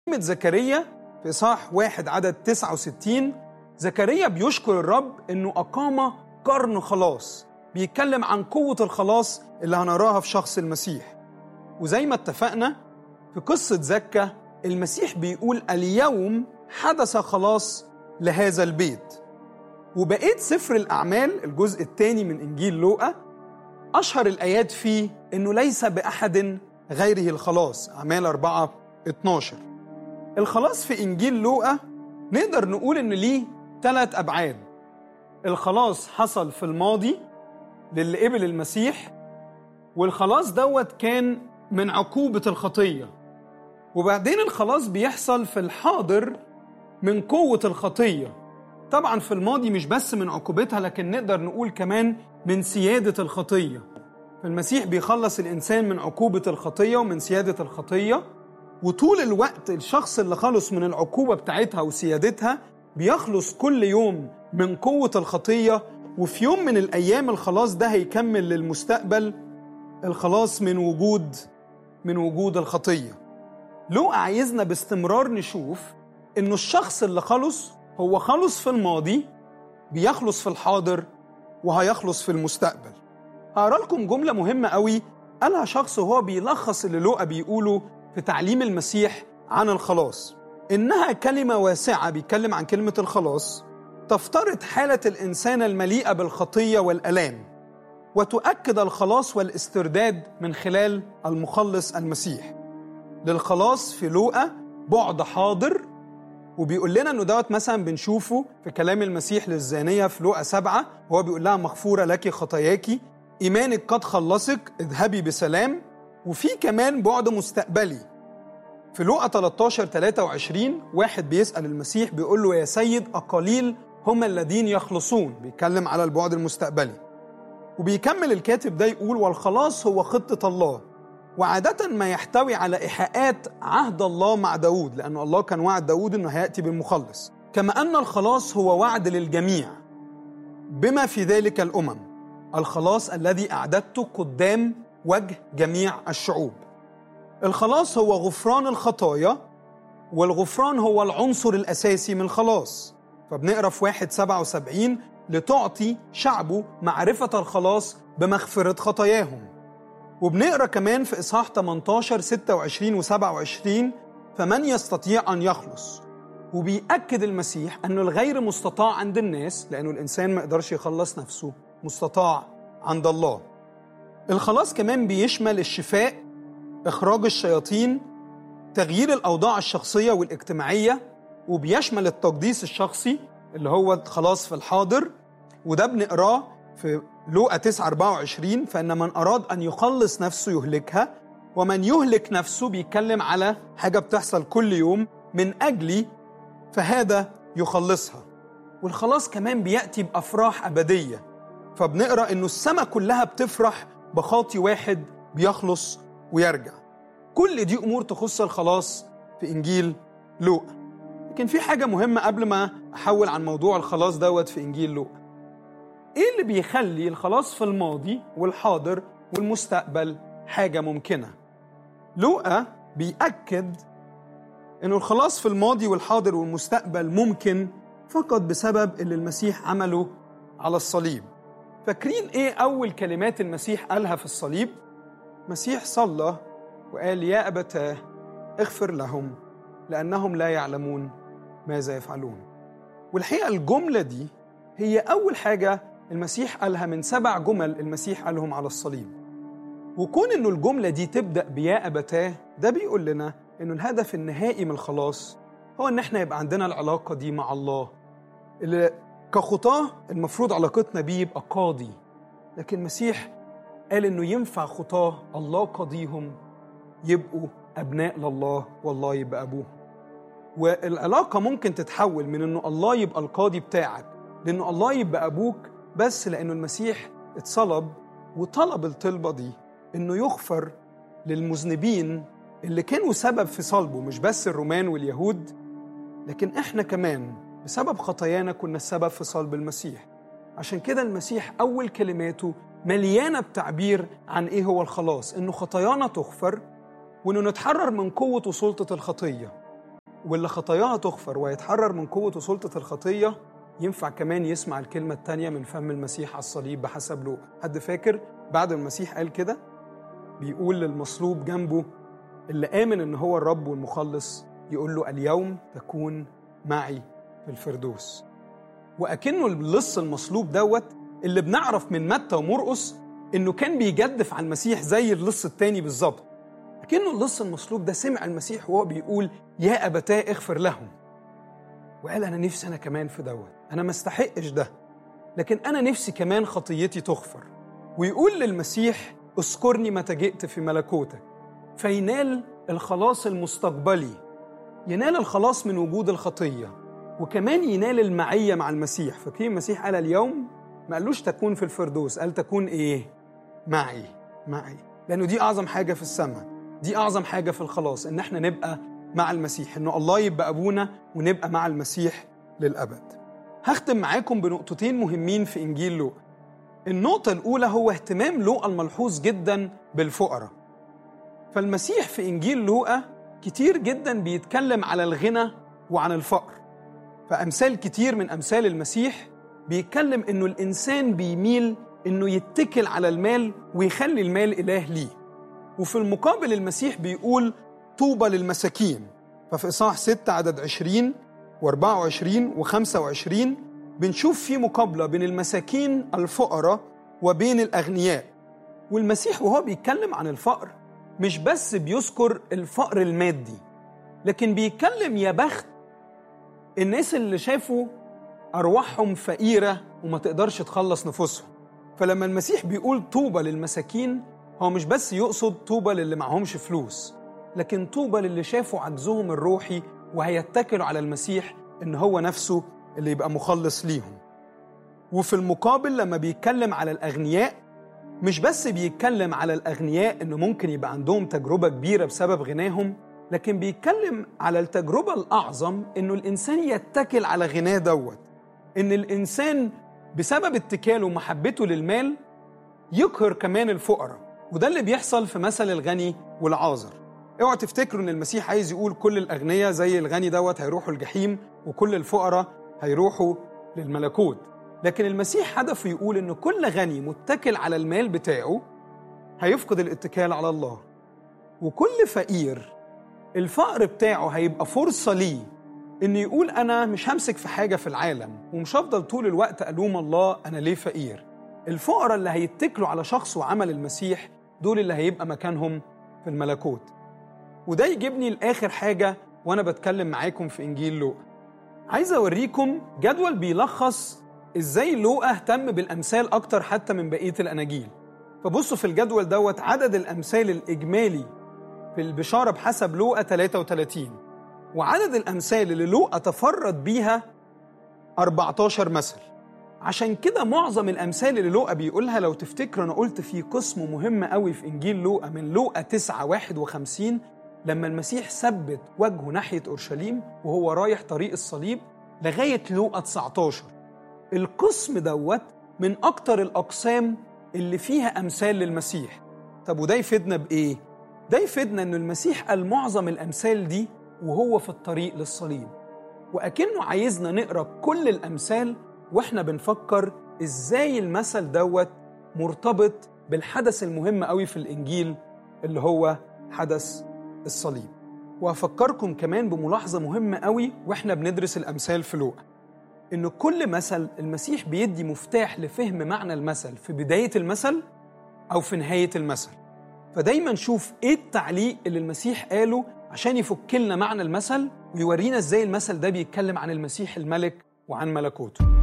كلمة زكريا في إصحاح واحد عدد 69 زكريا بيشكر الرب إنه أقام قرن خلاص بيتكلم عن قوة الخلاص اللي هنراها في شخص المسيح وزي ما اتفقنا في قصة زكا المسيح بيقول اليوم حدث خلاص لهذا البيت وبقيت سفر الأعمال الجزء الثاني من إنجيل لوقا أشهر الآيات فيه إنه ليس بأحد غيره الخلاص أعمال 4 12 الخلاص في إنجيل لوقا نقدر نقول إن ليه ثلاث أبعاد الخلاص حصل في الماضي للي قبل المسيح والخلاص دوت كان من عقوبة الخطية وبعدين الخلاص بيحصل في الحاضر من قوة الخطية طبعا في الماضي مش بس من عقوبتها لكن نقدر نقول كمان من سيادة الخطية فالمسيح بيخلص الإنسان من عقوبة الخطية ومن سيادة الخطية وطول الوقت الشخص اللي خلص من العقوبة بتاعتها وسيادتها بيخلص كل يوم من قوة الخطية وفي يوم من الأيام الخلاص ده هيكمل للمستقبل الخلاص من وجود من وجود الخطية لو عايزنا باستمرار نشوف إنه الشخص اللي خلص هو خلص في الماضي بيخلص في الحاضر وهيخلص في المستقبل هقرا لكم جملة مهمة قوي قالها شخص وهو بيلخص اللي لوقا بيقوله في تعليم المسيح عن الخلاص إنها كلمة واسعة بيتكلم عن كلمة الخلاص تفترض حالة الإنسان المليئة بالخطية والألام وتؤكد الخلاص والاسترداد من خلال المخلص المسيح للخلاص في لوقا بعد حاضر وبيقول لنا انه دوت مثلا بنشوفه في كلام المسيح للزانيه في لوقا سبعه وهو بيقول لها مغفوره لك خطاياك ايمانك قد خلصك اذهبي بسلام وفي كمان بعد مستقبلي في لوقا 13 23 واحد بيسال المسيح بيقول له يا سيد اقاليل هم الذين يخلصون بيتكلم على البعد المستقبلي وبيكمل الكاتب ده يقول والخلاص هو خطه الله وعادة ما يحتوي على إيحاءات عهد الله مع داود لأن الله كان وعد داود أنه هيأتي بالمخلص كما أن الخلاص هو وعد للجميع بما في ذلك الأمم الخلاص الذي أعددته قدام وجه جميع الشعوب الخلاص هو غفران الخطايا والغفران هو العنصر الأساسي من الخلاص فبنقرأ في واحد سبعة وسبعين لتعطي شعبه معرفة الخلاص بمغفرة خطاياهم وبنقرا كمان في اصحاح 18 26 و27 فمن يستطيع ان يخلص وبيأكد المسيح انه الغير مستطاع عند الناس لانه الانسان ما يقدرش يخلص نفسه مستطاع عند الله الخلاص كمان بيشمل الشفاء اخراج الشياطين تغيير الاوضاع الشخصيه والاجتماعيه وبيشمل التقديس الشخصي اللي هو خلاص في الحاضر وده بنقراه في لوقا 9 24 فإن من أراد أن يخلص نفسه يهلكها ومن يهلك نفسه بيتكلم على حاجة بتحصل كل يوم من أجلي فهذا يخلصها والخلاص كمان بيأتي بأفراح أبدية فبنقرأ إنه السماء كلها بتفرح بخاطي واحد بيخلص ويرجع كل دي أمور تخص الخلاص في إنجيل لوقا لكن في حاجة مهمة قبل ما أحول عن موضوع الخلاص دوت في إنجيل لوقا ايه اللي بيخلي الخلاص في الماضي والحاضر والمستقبل حاجه ممكنه لوقا بيأكد انه الخلاص في الماضي والحاضر والمستقبل ممكن فقط بسبب اللي المسيح عمله على الصليب فاكرين ايه اول كلمات المسيح قالها في الصليب المسيح صلى وقال يا ابتاه اغفر لهم لانهم لا يعلمون ماذا يفعلون والحقيقه الجمله دي هي اول حاجه المسيح قالها من سبع جمل المسيح قالهم على الصليب وكون انه الجمله دي تبدا بيا ابتاه ده بيقول لنا انه الهدف النهائي من الخلاص هو ان احنا يبقى عندنا العلاقه دي مع الله اللي كخطاه المفروض علاقتنا بيه يبقى قاضي لكن المسيح قال انه ينفع خطاه الله قاضيهم يبقوا ابناء لله والله يبقى ابوهم والعلاقه ممكن تتحول من انه الله يبقى القاضي بتاعك لانه الله يبقى ابوك بس لانه المسيح اتصلب وطلب الطلبه دي انه يغفر للمذنبين اللي كانوا سبب في صلبه مش بس الرومان واليهود لكن احنا كمان بسبب خطايانا كنا السبب في صلب المسيح عشان كده المسيح اول كلماته مليانه بتعبير عن ايه هو الخلاص انه خطايانا تغفر وانه نتحرر من قوه وسلطه الخطيه واللي خطاياها تغفر ويتحرر من قوة وسلطة الخطية ينفع كمان يسمع الكلمة التانية من فم المسيح على الصليب بحسب لوقا حد فاكر بعد ما المسيح قال كده بيقول للمصلوب جنبه اللي آمن إن هو الرب والمخلص يقول له اليوم تكون معي في الفردوس وأكنه اللص المصلوب دوت اللي بنعرف من متى ومرقس إنه كان بيجدف على المسيح زي اللص التاني بالظبط أكنه اللص المصلوب ده سمع المسيح وهو بيقول يا أبتاه اغفر لهم وقال أنا نفسي أنا كمان في دوت أنا ما استحقش ده لكن أنا نفسي كمان خطيتي تغفر ويقول للمسيح اذكرني متى جئت في ملكوتك فينال الخلاص المستقبلي ينال الخلاص من وجود الخطية وكمان ينال المعية مع المسيح فاكرين المسيح قال اليوم ما قالوش تكون في الفردوس قال تكون ايه معي معي لأنه دي أعظم حاجة في السماء دي أعظم حاجة في الخلاص إن احنا نبقى مع المسيح إنه الله يبقى أبونا ونبقى مع المسيح للأبد هختم معاكم بنقطتين مهمين في إنجيل لوقا النقطة الأولى هو اهتمام لوقا الملحوظ جدا بالفقراء فالمسيح في إنجيل لوقا كتير جدا بيتكلم على الغنى وعن الفقر فأمثال كتير من أمثال المسيح بيتكلم إنه الإنسان بيميل إنه يتكل على المال ويخلي المال إله ليه وفي المقابل المسيح بيقول طوبى للمساكين ففي إصحاح 6 عدد 20 و24 و25 بنشوف في مقابلة بين المساكين الفقراء وبين الأغنياء والمسيح وهو بيتكلم عن الفقر مش بس بيذكر الفقر المادي لكن بيتكلم يا بخت الناس اللي شافوا أرواحهم فقيرة وما تقدرش تخلص نفوسهم فلما المسيح بيقول طوبى للمساكين هو مش بس يقصد طوبى للي معهمش فلوس لكن طوبى للي شافوا عجزهم الروحي وهيتكلوا على المسيح إن هو نفسه اللي يبقى مخلص ليهم وفي المقابل لما بيتكلم على الأغنياء مش بس بيتكلم على الأغنياء إنه ممكن يبقى عندهم تجربة كبيرة بسبب غناهم لكن بيتكلم على التجربة الأعظم إنه الإنسان يتكل على غناه دوت إن الإنسان بسبب اتكاله ومحبته للمال يقهر كمان الفقراء وده اللي بيحصل في مثل الغني والعازر اوعوا تفتكروا ان المسيح عايز يقول كل الاغنياء زي الغني دوت هيروحوا الجحيم وكل الفقراء هيروحوا للملكوت لكن المسيح هدفه يقول ان كل غني متكل على المال بتاعه هيفقد الاتكال على الله وكل فقير الفقر بتاعه هيبقى فرصة ليه إن يقول أنا مش همسك في حاجة في العالم ومش هفضل طول الوقت ألوم الله أنا ليه فقير الفقراء اللي هيتكلوا على شخص وعمل المسيح دول اللي هيبقى مكانهم في الملكوت وده يجيبني لآخر حاجة وأنا بتكلم معاكم في إنجيل لوقا عايز أوريكم جدول بيلخص إزاي لوقا اهتم بالأمثال أكتر حتى من بقية الأناجيل فبصوا في الجدول دوت عدد الأمثال الإجمالي في البشارة بحسب لوقا 33 وعدد الأمثال اللي لوقا تفرد بيها 14 مثل عشان كده معظم الأمثال اللي لوقا بيقولها لو تفتكروا أنا قلت في قسم مهم قوي في إنجيل لوقا من لوقا 9 51 لما المسيح ثبت وجهه ناحية أورشليم وهو رايح طريق الصليب لغاية لوقا 19 القسم دوت من أكتر الأقسام اللي فيها أمثال للمسيح طب وده يفيدنا بإيه؟ ده يفيدنا ان المسيح قال معظم الامثال دي وهو في الطريق للصليب واكنه عايزنا نقرا كل الامثال واحنا بنفكر ازاي المثل دوت مرتبط بالحدث المهم قوي في الانجيل اللي هو حدث الصليب وهفكركم كمان بملاحظه مهمه قوي واحنا بندرس الامثال في لوقا ان كل مثل المسيح بيدي مفتاح لفهم معنى المثل في بدايه المثل او في نهايه المثل فدايما نشوف ايه التعليق اللي المسيح قاله عشان يفك لنا معنى المثل ويورينا ازاي المثل ده بيتكلم عن المسيح الملك وعن ملكوته